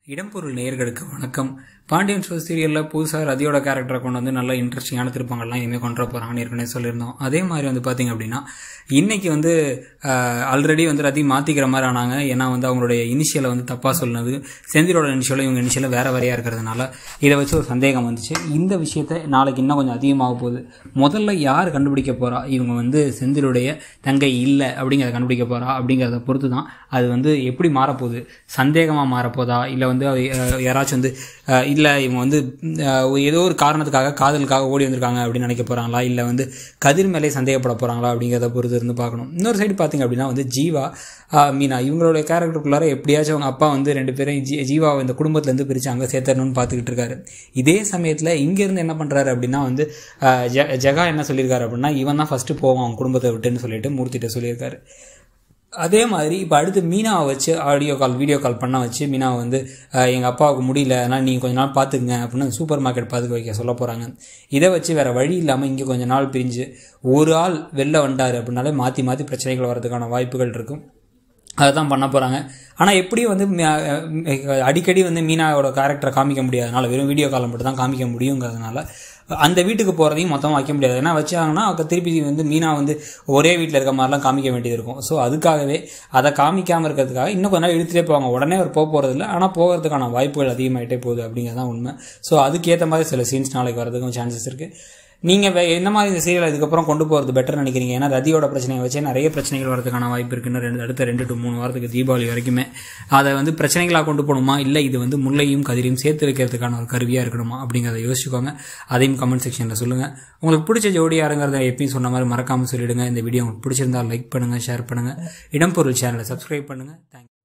இடம்பொருள் நேயர்களுக்கு வணக்கம் பாண்டியன் ஷோ சீரியலில் புதுசாக ரதியோட கேரக்டரை கொண்டு வந்து நல்ல இன்ட்ரெஸ்டிங்கான திருப்பங்கள்லாம் இனிமேல் கொண்டு வர போகிறாங்கன்னு ஏற்கனவே சொல்லியிருந்தோம் அதே மாதிரி வந்து பார்த்தீங்க அப்படின்னா இன்னைக்கு வந்து ஆல்ரெடி வந்து ரதி மாற்றிக்கிற மாதிரி ஆனாங்க ஏன்னா வந்து அவங்களுடைய இனிஷியலை வந்து தப்பாக சொன்னது செந்திலோட இனிஷியலும் இவங்க இனிஷியலும் வேற வேறையாக இருக்கிறதுனால இதை வச்சு ஒரு சந்தேகம் வந்துச்சு இந்த விஷயத்தை நாளைக்கு இன்னும் கொஞ்சம் அதிகமாக போகுது முதல்ல யார் கண்டுபிடிக்க போகிறா இவங்க வந்து செந்திலுடைய தங்கை இல்லை அப்படிங்கிறத கண்டுபிடிக்க போகிறா அப்படிங்கிறத பொறுத்து தான் அது வந்து எப்படி மாறப்போகுது சந்தேகமாக மாறப்போதா இல்லை வந்து அஹ், யாராச்சும் வந்து இல்லை இவங்க வந்து அஹ், ஏதோ ஒரு காரணத்துக்காக காதலுக்காக ஓடி வந்திருக்காங்க அப்படின்னு நினைக்க போகிறாங்களா இல்லை வந்து கதிர் மேலே சந்தேகப்பட போகிறாங்களா அப்படிங்கிறத பொறுத்து இருந்து பார்க்கணும் இன்னொரு சைடு பார்த்தீங்க அப்படின்னா வந்து ஜீவா அஹ், மீனா இவங்களுடைய கேரக்டருக்குள்ளார எப்படியாச்சும் அவங்க அப்பா வந்து ரெண்டு பேரும் ஜீ ஜீவாவை இந்த குடும்பத்துலேருந்து பிரித்து அங்கே சேர்த்தரணும்னு பார்த்துக்கிட்டு இருக்காரு இதே சமயத்தில் இங்கேருந்து என்ன பண்ணுறாரு அப்படின்னா வந்து அஹ், ஜெ ஜெகா என்ன சொல்லியிருக்காரு அப்படின்னா இவன் தான் ஃபஸ்ட்டு போவான் அவன் குடும்பத்தை விட்டுன்னு சொல்லிட்டு மூர்த்திட்ட சொல்லியிருக்காரு அதே மாதிரி இப்போ அடுத்து மீனாவை வச்சு ஆடியோ கால் வீடியோ கால் பண்ண வச்சு மீனாவை வந்து எங்கள் அப்பாவுக்கு முடியல அதனால் நீங்கள் கொஞ்ச நாள் பார்த்துக்குங்க அப்படின்னு சூப்பர் மார்க்கெட் பார்த்துக்க வைக்க சொல்ல போகிறாங்க இதை வச்சு வேறு வழி இல்லாமல் இங்கே கொஞ்ச நாள் பிரிஞ்சு ஒரு ஆள் வெளில வந்துட்டார் அப்படின்னாலே மாற்றி மாற்றி பிரச்சனைகள் வரதுக்கான வாய்ப்புகள் இருக்கும் அதை தான் பண்ண போகிறாங்க ஆனால் எப்படியும் வந்து ம- அஹ் அடிக்கடி வந்து மீனாவோட கேரக்டரை காமிக்க முடியாதனால வெறும் வீடியோ காலை மட்டும் தான் காமிக்க முடியுங்கிறதுனால அந்த வீட்டுக்கு போகிறதையும் மொத்தமாக வைக்க முடியாது ஏன்னா வச்சாங்கன்னா அவங்க திருப்பி வந்து மீனா வந்து ஒரே வீட்டில் இருக்க மாதிரிலாம் காமிக்க வேண்டியது இருக்கும் ஸோ அதுக்காகவே அதை காமிக்காமல் இருக்கிறதுக்காக இன்னும் கொஞ்ச நாள் இழுத்துட்டே போவாங்க உடனே அவர் போக போகிறதில்ல ஆனால் போகிறதுக்கான வாய்ப்புகள் அதிகமாகிட்டே போகுது அப்படிங்கிறது தான் உண்மை ஸோ அதுக்கேற்ற மாதிரி சில சீன்ஸ் நாளைக்கு வரதுக்கும் சான்சஸ் இருக்குது நீங்கள் வே என்ன மாதிரி இந்த சீரியல் இதுக்கப்புறம் கொண்டு போகிறது பெட்டர் நினைக்கிறீங்க ஏன்னா ரதியோட பிரச்சனையை வச்சே நிறைய பிரச்சனைகள் வரதுக்கான வாய்ப்பு இருக்குன்னு ரெண்டு அடுத்த ரெண்டு டு மூணு வாரத்துக்கு தீபாவளி வரைக்குமே அதை வந்து பிரச்சனைகளாக கொண்டு போகணுமா இல்லை இது வந்து முல்லையும் கதிரையும் சேர்த்து வைக்கிறதுக்கான ஒரு கருவியாக இருக்கணுமா அப்படிங்கிறத யோசிச்சுக்கோங்க அதையும் கமெண்ட் செக்ஷனில் சொல்லுங்கள் உங்களுக்கு பிடிச்ச ஜோடி யாருங்கிறத எப்பயும் சொன்ன மாதிரி மறக்காமல் சொல்லிடுங்க இந்த வீடியோ உங்களுக்கு பிடிச்சிருந்தா லைக் பண்ணுங்கள் ஷேர் பண்ணுங்கள் இடம்பொருள் சேனலை சப்ஸ்கிரைப் பண்ணுங்கள் தேங்க்யூ